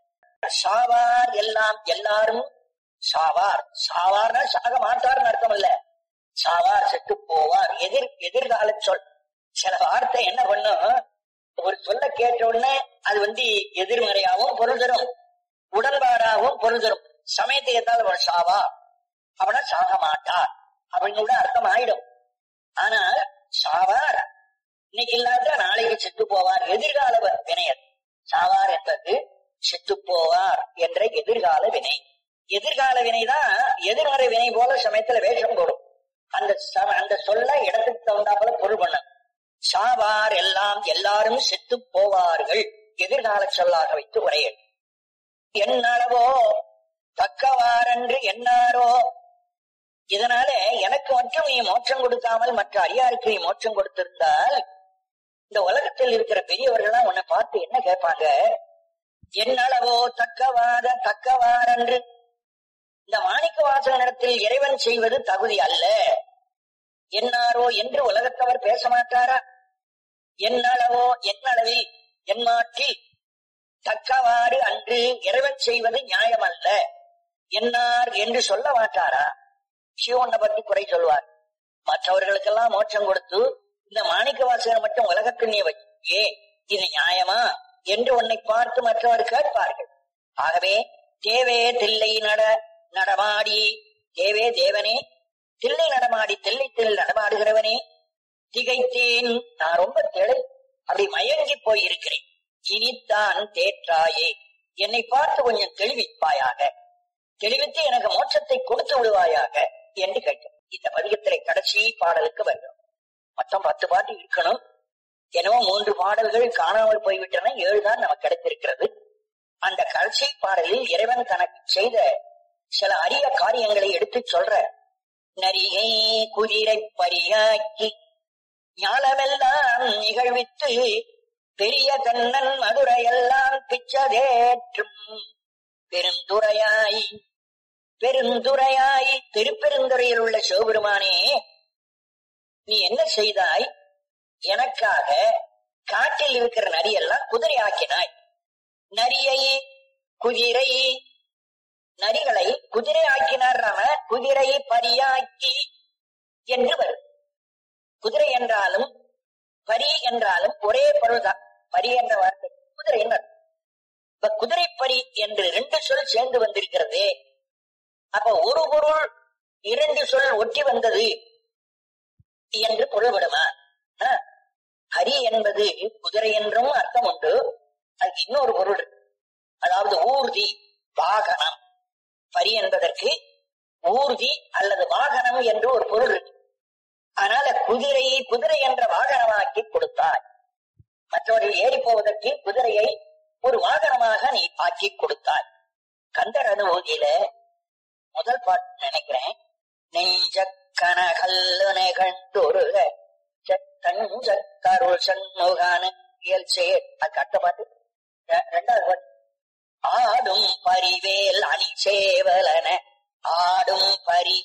சாவார் எல்லாம் எல்லாரும் சாவார் சாவார்னா சாக மாட்டார்னு அர்த்தம் இல்ல சாவார் செத்து போவார் எதிர் எதிர்கால சொல் சில வார்த்தை என்ன பண்ணும் ஒரு சொல்ல கேட்ட உடனே அது வந்து எதிர்மறையாகவும் பொருள் தரும் உடன்பாடாகவும் பொருள் தரும் சமயத்தை ஏதாவது அவர் சாவா அவனா சாக மாட்டார் அப்படின்னு கூட அர்த்தம் ஆயிடும் ஆனால் சாவார் இன்னைக்கு இல்லாத நாளைக்கு செத்து போவார் எதிர்கால வினையர் சாவார் என்பது செத்து போவார் என்ற எதிர்கால வினை எதிர்கால வினைதான் எதிர்மறை வினை போல சமயத்துல வேஷம் போடும் அந்த சம- அந்த சொல்ல இடத்துக்கு தகுந்தாப்புல பொருள் பண்ண சாவார் எல்லாம் எல்லாரும் செத்து போவார்கள் எதிர்கால சொல்லாக வைத்து உரையல் என்னாலவோ தக்கவாரென்று என்னாரோ இதனால எனக்கு மட்டும் நீ மோட்சம் கொடுக்காமல் மற்ற அடியாருக்கு நீ மோட்சம் கொடுத்திருந்தால் இந்த உலகத்தில் இருக்கிற பெரியவர்கள்லாம் உன்னை பார்த்து என்ன கேட்பாங்க என்னளவோ தக்கவாத தக்கவாரென்று இந்த மாணிக்க வாசகனிடத்தில் இறைவன் செய்வது தகுதி அல்ல என்னாரோ என்று உலகத்தவர் பேச மாட்டாரா என்னளவோ என்னளவில் என்மாட்டில் தக்கவாறு அன்று இறைவன் செய்வது நியாயமல்ல என்னார் என்று சொல்ல மாட்டாரா சிவனை பத்தி குறை சொல்வார் மற்றவர்களுக்கெல்லாம் மோட்சம் கொடுத்து இந்த மாணிக்க வாசகர் மட்டும் உலகத்தில் நீ வச்சு ஏன் இது நியாயமா என்று உன்னை பார்த்து மற்றவர் கேட்பார்கள் ஆகவே தேவே தில்லை நட நடமாடி தேவே தேவனே தில்லை நடமாடி தில்லை தில் நடமாடுகிறவனே திகைத்தேன் நான் ரொம்ப திளை அப்படி மயங்கி போயிருக்கிறேன் இனித்தான் தேற்றாயே என்னை பார்த்து கொஞ்சம் தெளிவிப்பாயாக தெளிவித்து எனக்கு மோட்சத்தை கொடுத்து விடுவாயாக என்று கேட்டேன் இந்த பதிகத்திலே கடைசி பாடலுக்கு வருகிறோம் மொத்தம் பத்து பாட்டு இருக்கணும் என்னவோ மூன்று பாடல்கள் காணாமல் போய்விட்டன ஏழு தான் நமக்கு கிடைத்திருக்கிறது அந்த கடைசி பாடலில் இறைவன் தனக்கு செய்த சில அரிய காரியங்களை எடுத்து சொல்ற நரிகை குதிரை பரியாக்கி ஞாலமெல்லாம் நிகழ்வித்து பெரிய கண்ணன் மதுரையெல்லாம் பிச்சதேற்றும் பெருந்துரையாய் பெருந்துரையாய் திருப்பெருந்துறையில் உள்ள சிவபெருமானே நீ என்ன செய்தாய் எனக்காக காட்டில் இருக்கிற நரியெல்லாம் குதிரை ஆக்கினாய் நரியை குதிரை நரிகளை குதிரை ஆக்கினார் நாம குதிரை பரியாக்கி என்று வரும் குதிரை என்றாலும் பரி என்றாலும் ஒரே பொருள்தான் பரி என்ற வார்த்தை குதிரை என்ன இப்ப குதிரை பரி என்று ரெண்டு சொல் சேர்ந்து வந்திருக்கிறதே அப்ப ஒரு பொருள் இரண்டு சொல் ஒட்டி வந்தது என்று பொருள்படுமா ஆ, ஹரி என்பது குதிரை என்றும் அர்த்தம் உண்டு அதுக்கு இன்னொரு பொருள் இருக்கு. அதாவது ஊர்தி வாகனம் பரி என்பதற்கு ஊர்தி அல்லது வாகனம் என்று ஒரு பொருள் இருக்கு அதனால குதிரையை குதிரை என்ற வாகனமாக்கி கொடுத்தாய் மற்றவர்கள் ஏறி போவதற்கு குதிரையை ஒரு வாகனமாக நீ ஆக்கி கொடுத்தாய் கந்தர் அனுபூதியில முதல் பாட்டு நினைக்கிறேன் நெஞ்ச கனகல்லு நிகழ்ந்தொருக செத்தஞ்ச கருள் சண்முகான இயல் செயல் அது அடுத்த பாட்டு ரெ- ரெண்டாவது பாட்டு ஆடும் பரிவேல் அணி சேவலன ஆடும் பரி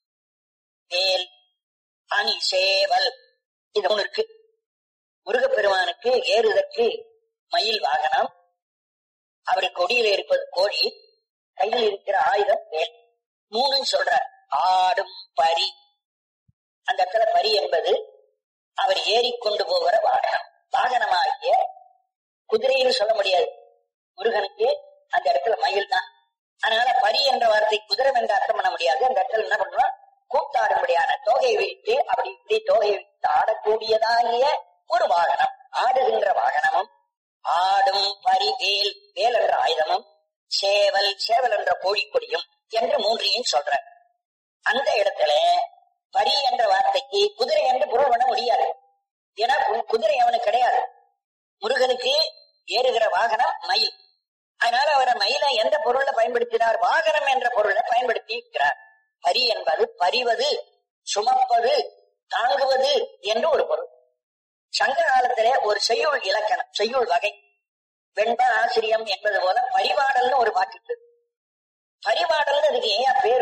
வேல் அணி சேவல் இது ஒண்ணு இருக்கு முருகப்பெருமானுக்கு ஏறுதற்கு மயில் வாகனம் அவர் கொடியில இருப்பது கோழி கையில் இருக்கிற ஆயுதம் வேல் மூணு சொல்ற ஆடும் பரி அந்த இடத்துல பரி என்பது அவர் ஏறிக்கொண்டு போகிற வாகனம் வாகனமாகிய குதிரைன்னு சொல்ல முடியாது முருகனுக்கு அந்த இடத்துல மயில் தான் அதனால பரி என்ற வார்த்தை குதிரை என்ற அர்த்தம் பண்ண முடியாது அந்த இடத்துல என்ன பண்றோம் கூத்தாடும்படியான தோகையை விரித்து அப்படி இப்படி தோகையை விரித்து ஆடக்கூடியதாகிய ஒரு வாகனம் ஆடுகின்ற வாகனமும் ஆடும் பரி வேல் வேல் என்ற ஆயுதமும் சேவல் சேவல் என்ற கோழிக்கொடியும் என்று மூன்றையும் சொல்ற அந்த இடத்துல பரி என்ற வார்த்தைக்கு குதிரை என்று பொருள் பண்ண முடியாது ஏன்னா கு- குதிரை அவனுக்கு கிடையாது முருகனுக்கு ஏறுகிற வாகனம் மயில் அதனால அவர் மயிலை எந்த பொருள்ல பயன்படுத்தினார் வாகனம் என்ற பொருளை பயன்படுத்தி இருக்கிறார் பரி என்பது பரிவது சுமப்பது தாங்குவது என்று ஒரு பொருள் சங்க காலத்திலே ஒரு செய்யுள் இலக்கணம் செய்யுள் வகை வெண்ப ஆசிரியம் என்பது போல பரிபாடல்னு ஒரு பாட்டு இருக்கு பரிபாடல்னு அதுக்கு ஏன் பேர்